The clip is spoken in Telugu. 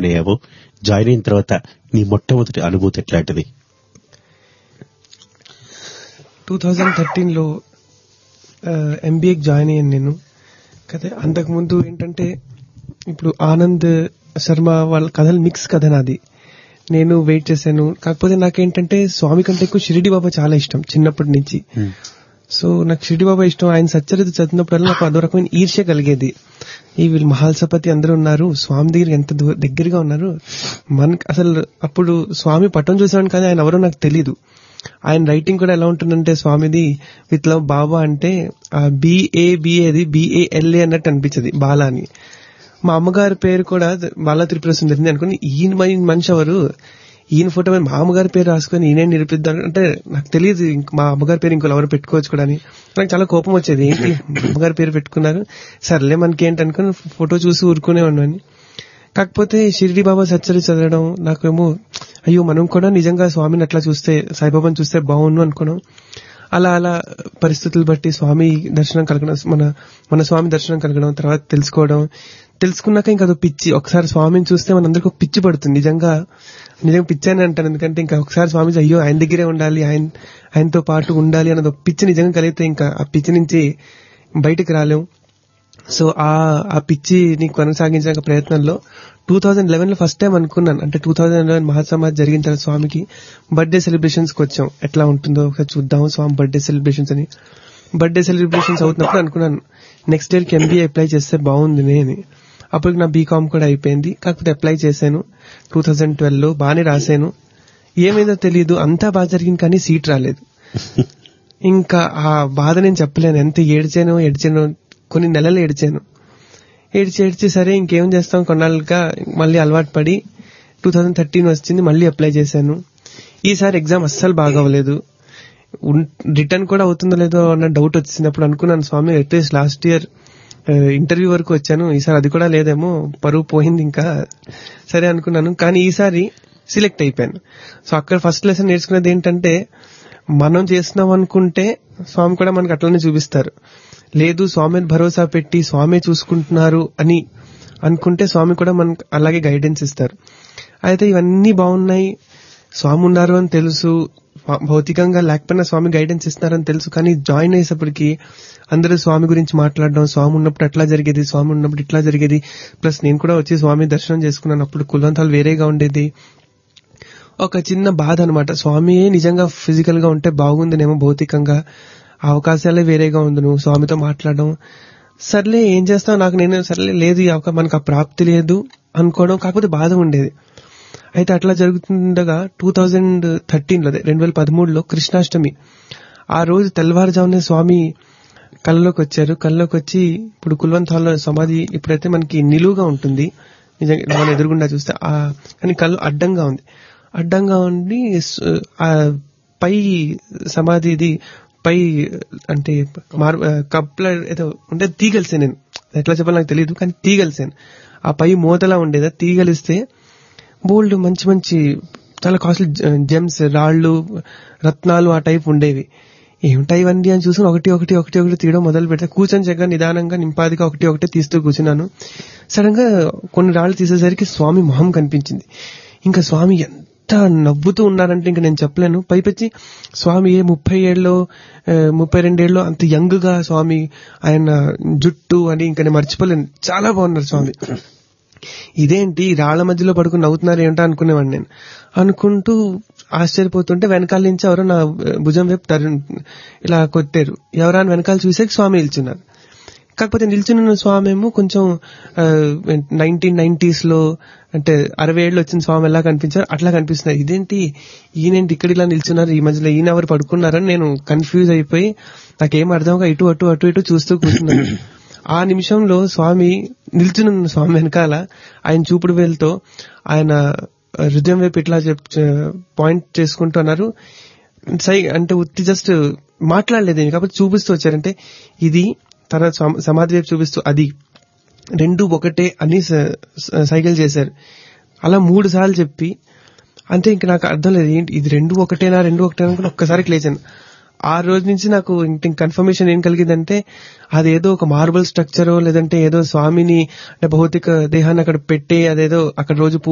జాయిన్ అయ్యావు జాయిన్ అయిన తర్వాత నీ మొట్టమొదటి అనుభూతి ఎట్లాంటిది టూ థౌజండ్ థర్టీన్లో ఎంబీఏకి జాయిన్ అయ్యాను నేను కదా అంతకుముందు ఏంటంటే ఇప్పుడు ఆనంద్ శర్మ వాళ్ళ కథలు మిక్స్ కథ నాది నేను వెయిట్ చేశాను కాకపోతే నాకేంటంటే స్వామి కంటే ఎక్కువ షిరిడి బాబా చాలా ఇష్టం చిన్నప్పటి నుంచి సో నాకు షిరిడి బాబా ఇష్టం ఆయన సచ్చరిత చదివినప్పుడల్లా నాకు అదో రకమైన ఈర్ష్య కలిగేది ఈ వీళ్ళు మహాల్సపతి అందరూ ఉన్నారు స్వామి దగ్గర ఎంత దూ- దగ్గరగా ఉన్నారు మనకి అసలు అప్పుడు స్వామి పట్టం చూసాను కానీ ఆయన ఎవరో నాకు తెలీదు ఆయన రైటింగ్ కూడా ఎలా ఉంటుందంటే స్వామిది విత్ లవ్ బాబా అంటే బిఏ బిఏది బిఏఎల్ఏ అన్నట్టు అనిపించదు బాలా అని మా అమ్మగారి పేరు కూడా బాలా త్రిపుర సుందరింది అనుకుని ఈయన మరి మనిషి ఎవరు ఈయన ఫోటో మీద మా అమ్మగారి పేరు రాసుకొని ఈయనే నిరూపిద్దాం అంటే నాకు తెలియదు ఇంక మా అమ్మగారి పేరు ఇంకో ఎవరు పెట్టుకోవచ్చు కూడా అని నాకు చాలా కోపం వచ్చేది ఏంటి మా అమ్మగారి పేరు పెట్టుకున్నారు సర్లే మనకి ఏంటి అనుకుని ఫోటో చూసి ఊరుకునే ఉన్నాను కాకపోతే షిరిడి బాబా సచ్చరి చదవడం నాకేమో అయ్యో మనం కూడా నిజంగా స్వామిని అట్లా చూస్తే సాయిబాబాని చూస్తే బాగుండు అనుకున్నాం అలా అలా పరిస్థితులు బట్టి స్వామి దర్శనం కలగడం మన మన స్వామి దర్శనం కలగడం తర్వాత తెలుసుకోవడం తెలుసుకున్నాక ఇంకా అదో పిచ్చి ఒకసారి స్వామిని చూస్తే మనందరికీ ఒక పిచ్చి పడుతుంది నిజంగా నిజంగా పిచ్చి అని అంటాను ఎందుకంటే ఇంకా ఒకసారి స్వామి అయ్యో ఆయన దగ్గరే ఉండాలి ఆయన ఆయనతో పాటు ఉండాలి అన్నది ఒక పిచ్చి నిజంగా కలిగితే ఇంకా ఆ పిచ్చి నుంచి బయటకు రాలేం సో ఆ ఆ పిచ్చిని కొనసాగించే ప్రయత్నంలో టూ థౌజండ్ లెవెన్ లో ఫస్ట్ టైం అనుకున్నాను అంటే టూ థౌజండ్ లెవెన్ మహాసమాజ్ జరిగిన తర్వాత స్వామికి బర్త్డే సెలబ్రేషన్స్ కి వచ్చాం ఎట్లా ఉంటుందో ఒకసారి చూద్దాం స్వామి బర్త్డే సెలబ్రేషన్స్ అని బర్త్డే సెలబ్రేషన్స్ అవుతున్నప్పుడు అనుకున్నాను నెక్స్ట్ ఇయర్ కి ఎంబీఏ అప్లై చేస్తే బాగుంది అని అప్పటికి నా బీకామ్ కూడా అయిపోయింది కాకపోతే అప్లై చేశాను టూ థౌజండ్ ట్వెల్వ్ లో బాగానే రాశాను ఏమైందో తెలియదు అంతా బాగా జరిగింది కానీ సీట్ రాలేదు ఇంకా ఆ బాధ నేను చెప్పలేను ఎంత ఏడ్చానో ఏడ్చానో కొన్ని నెలలు ఏడ్చాను ఏడ్చి ఏడ్చి సరే ఇంకేం చేస్తాం కొన్నాళ్ళుగా మళ్ళీ అలవాటు పడి టూ థౌజండ్ థర్టీన్ వచ్చింది మళ్ళీ అప్లై చేశాను ఈసారి ఎగ్జామ్ అస్సలు బాగా అవ్వలేదు రిటర్న్ కూడా అవుతుందో లేదో అన్న డౌట్ వచ్చింది అప్పుడు అనుకున్నాను Swami at least last year interview వరకు వచ్చాను ఈసారి అది కూడా లేదేమో పరువు పోయింది ఇంకా సరే అనుకున్నాను కానీ ఈసారి సిలెక్ట్ అయిపోయాను సో అక్కడ ఫస్ట్ లెసన్ నేర్చుకునేది ఏంటంటే మనం చేస్తున్నాం అనుకుంటే స్వామి కూడా మనకు అట్లనే చూపిస్తారు లేదు స్వామి మీద భరోసా పెట్టి స్వామి చూసుకుంటున్నారు అని అనుకుంటే స్వామి కూడా మనకు అలాగే గైడెన్స్ ఇస్తారు అయితే ఇవన్నీ బాగున్నాయి స్వామి ఉన్నారు అని తెలుసు భౌతికంగా లేకపోయినా స్వామి గైడెన్స్ ఇస్తున్నారని తెలుసు కానీ జాయిన్ అయ్యేసప్పటికి అందరూ స్వామి గురించి మాట్లాడడం స్వామి ఉన్నప్పుడు అట్లా జరిగేది స్వామి ఉన్నప్పుడు ఇట్లా జరిగేది ప్లస్ నేను కూడా వచ్చి స్వామి దర్శనం చేసుకున్నాను అప్పుడు కులంతాలు వేరేగా ఉండేది ఒక చిన్న బాధ అనమాట స్వామి నిజంగా ఫిజికల్ గా ఉంటే బాగుందనేమో భౌతికంగా అవకాశాలే వేరేగా ఉంది నువ్వు స్వామితో మాట్లాడడం సర్లే ఏం చేస్తావు నాకు నేను సర్లే లేదు ఈ అవకా మనకు ఆ ప్రాప్తి లేదు అనుకోవడం కాకపోతే బాధ ఉండేది అయితే అట్లా జరుగుతుండగా టూ థౌజండ్ థర్టీన్ లో రెండు వేల పదమూడులో కృష్ణాష్టమి ఆ రోజు తెల్లవారుజామునే స్వామి కళ్ళలోకి వచ్చారు కళ్ళలోకి వచ్చి ఇప్పుడు కుల్వంత్ హాల్లో సమాధి ఇప్పుడైతే మనకి నిలువుగా ఉంటుంది నిజంగా మన ఎదురుగుండా చూస్తే ఆ కానీ కళ్ళు అడ్డంగా ఉంది అడ్డంగా ఉండి ఆ పై సమాధిది పై అంటే మార్ కప్ల ఏదో ఉంటే తీగలిసే నేను ఎట్లా చెప్పాలి నాకు తెలియదు కానీ తీగలిసాను ఆ పై మూతలా ఉండేదా తీగలిస్తే బోల్డ్ మంచి మంచి చాలా కాస్ట్లీ జెమ్స్ రాళ్లు రత్నాలు ఆ టైప్ ఉండేవి ఏమిటా ఇవన్నీ అని చూసి ఒకటి ఒకటి ఒకటి ఒకటి తీయడం మొదలు పెడితే కూర్చొని చక్కగా నిదానంగా నింపాదిగా ఒకటి ఒకటి తీస్తూ కూర్చున్నాను సడన్ గా కొన్ని రాళ్లు తీసేసరికి స్వామి మొహం కనిపించింది ఇంకా స్వామి ఎంత నవ్వుతూ ఉన్నారంటే ఇంకా నేను చెప్పలేను పైపెచ్చి స్వామి ఏ ముప్పై ఏళ్ళలో ముప్పై రెండేళ్ళలో అంత యంగ్ గా స్వామి ఆయన జుట్టు అని ఇంకా నేను మర్చిపోలేను చాలా బాగున్నారు స్వామి ఇదేంటి రాళ్ల మధ్యలో పడుకుని నవ్వుతున్నారు ఏమిటో అనుకునేవాడిని నేను అనుకుంటూ ఆశ్చర్యపోతుంటే వెనకాల నుంచి ఎవరో నా భుజం వైపు తరు ఇలా కొట్టారు ఎవరా వెనకాల చూసే స్వామి నిల్చున్నారు కాకపోతే నిల్చున్న స్వామి ఏమో కొంచెం నైన్టీన్ నైన్టీస్ లో అంటే అరవై ఏళ్ళు వచ్చిన స్వామి ఎలా కనిపించారు అట్లా కనిపిస్తున్నారు ఇదేంటి ఈయనేంటి ఇక్కడ ఇలా నిల్చున్నారు ఈ మధ్యలో ఈయన ఎవరు పడుకున్నారని నేను కన్ఫ్యూజ్ అయిపోయి నాకేం అర్థంగా ఇటు అటు అటు ఇటు చూస్తూ కూర్చున్నాను ఆ నిమిషంలో స్వామి నిల్చున్న స్వామి వెనకాల ఆయన చూపుడు వేలుతో ఆయన హృదయం వైపు ఇట్లా పాయింట్ చేసుకుంటున్నారు సై అంటే ఉత్తి జస్ట్ మాట్లాడలేదు కాబట్టి చూపిస్తూ వచ్చారంటే ఇది తర్వాత సమాధి వైపు చూపిస్తూ అది రెండు ఒకటే అని సైకిల్ చేశారు అలా మూడు సార్లు చెప్పి అంతే ఇంక నాకు అర్థం లేదు ఏంటి ఇది రెండు ఒకటేనా రెండు ఒకటేనా అనుకుని ఒక్కసారి లేచాను ఆ రోజు నుంచి నాకు ఇంక కన్ఫర్మేషన్ ఏం కలిగిందంటే అదేదో ఒక మార్బల్ స్ట్రక్చరో లేదంటే ఏదో స్వామిని అంటే భౌతిక దేహాన్ని అక్కడ పెట్టి అదేదో అక్కడ రోజు